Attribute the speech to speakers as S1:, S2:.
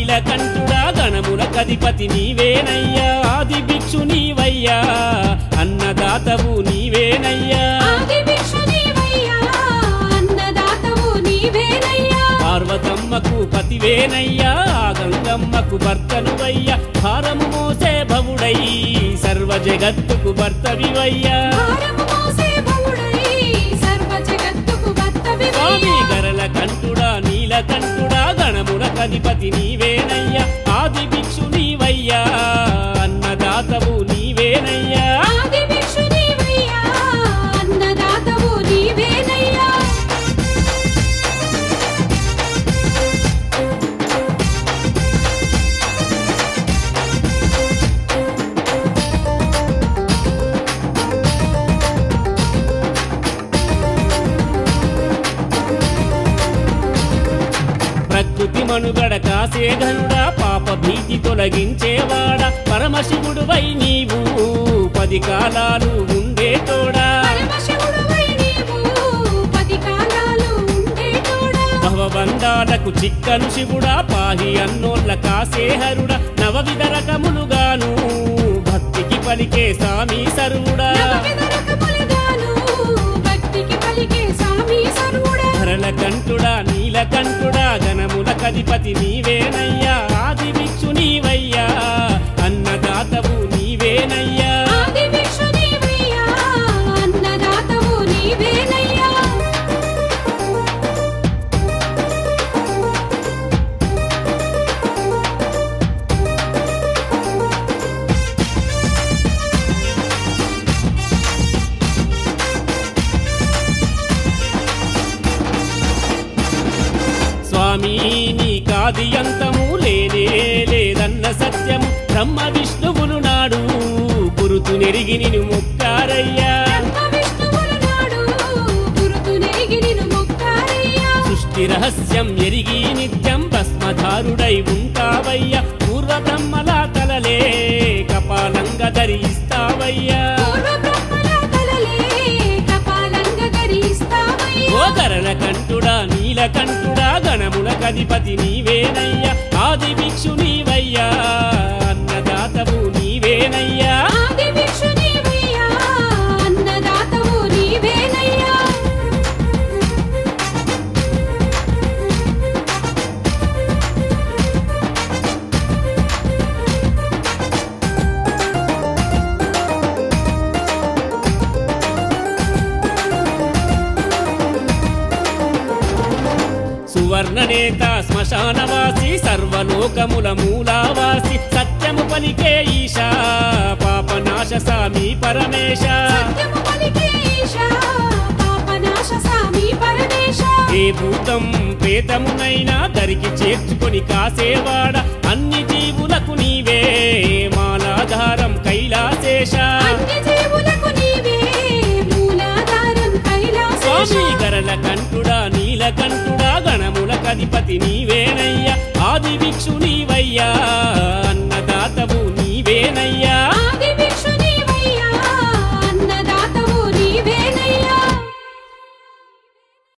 S1: నీలకంఠుడా గణముల కధిపతి నీవేనయ్యా ఆది భిక్షు నీవయ్యా అన్నదాతవు నీవేనయ్యా
S2: ఆది భిక్షు నీవయ్యా, అన్నదాతవు నీవేనయ్యా.
S1: పార్వతమ్మకు పతివేనయ్యా గంగమ్మకు భర్తనువయ్యా భారము మోసే భవుడై సర్వ జగత్తుకు భర్తవివయ్యా
S2: భారము మోసే బహుడై, సర్వ జగత్తుకు భర్తవివయ్యా.
S1: స్వామి గరల కంఠుడా నీలకంఠుడా గణముల కధిపతి నీవేనయ్యా ఆది భిక్షు నీవయ్యా అన్నదాతవు నీవేనయ్యా
S2: ఆది భిక్షు నీవయ్యా, అన్నదాతవు నీవేనయ్యా.
S1: ప్రకృతి మనుగడ కాసేధనుడా పాప భీతి తొలగించేవాడా పరమశివుడువై నీవు పది కాలాలు ఉండేటోడా
S2: పరమశివుడువై నీవు, పది కాలాలు ఉండేటోడా.
S1: భవబంధాలకు చిక్కను శివుడా పాహి అన్నోళ్ళ కాసేహరుడా నవవిధ రకములుగాను భక్తికి పలికే సామి సరువుడా
S2: నవవిధ రకములుగాను, భక్తికి పలికే స్వామి సర్వుడా.
S1: ధరల కంఠుడా నీలకంఠుడా గణముల కధిపతి నీవేనయ్యా ఆది భిక్షు నీవయ్యా అన్నదాతవు నీవేనయ్యా
S2: ఆది భిక్షు నీవయ్యా, అన్నదాతవు నీవేనయ్యా.
S1: స్వామి నీ కాది అంతము లేనే లేదన్న సత్యము బ్రహ్మ విష్ణువులు నాడు గురుతు నెరిగి నిను ముక్కారయ్యా
S2: బ్రహ్మ విష్ణువుల నాడు, గురుతు నెరిగి నిన్ను మొక్కారయ్యా.
S1: సృష్టి రహస్యం ఎరిగి నిత్యం భస్మధారుడై ఉంటావయ్యా పూర్వ బ్రహ్మలా తలలే కపాలంగా ధరిస్తావయ్యా
S2: పూర్వ బ్రహ్మల తలలే కపాలంగా ధరిస్తావయ్యా.
S1: ఓ గరల కంఠుడా నీలకంఠుడా గణముల కధిపతి నీవేనయ్యా ఆది భిక్షు నీవయ్యా అన్నదాతవు నీవేనయ్యా
S2: ఆది భిక్షు నీవయ్యా, అన్నదాతవు నీవేనయ్యా.
S1: సువర్ణనేత శ్మశానవాసి సర్వలోకముల మూలావాసి సత్యము పలికే ఈశా పాపనాశ సామి పరమేశ
S2: సత్యము పలికే ఈశా, పాపనాశ స్వామి పరమేశ.
S1: ఏ భూతం ప్రేతమునైనా దరికి చేర్చుకొని కాసేవాడ అన్ని జీవులకు నీవే మాలాధారం కైలాసేశ
S2: అన్ని జీవులకు నీవే మూలాధారం కైలాసేశ.
S1: స్వామి గరల కంఠుడా నీలకంఠుడా గణముల కధిపతి నీవేనయ్యా ఆది భిక్షు నీవయ్యా అన్నదాతవు నీవేనయ్యా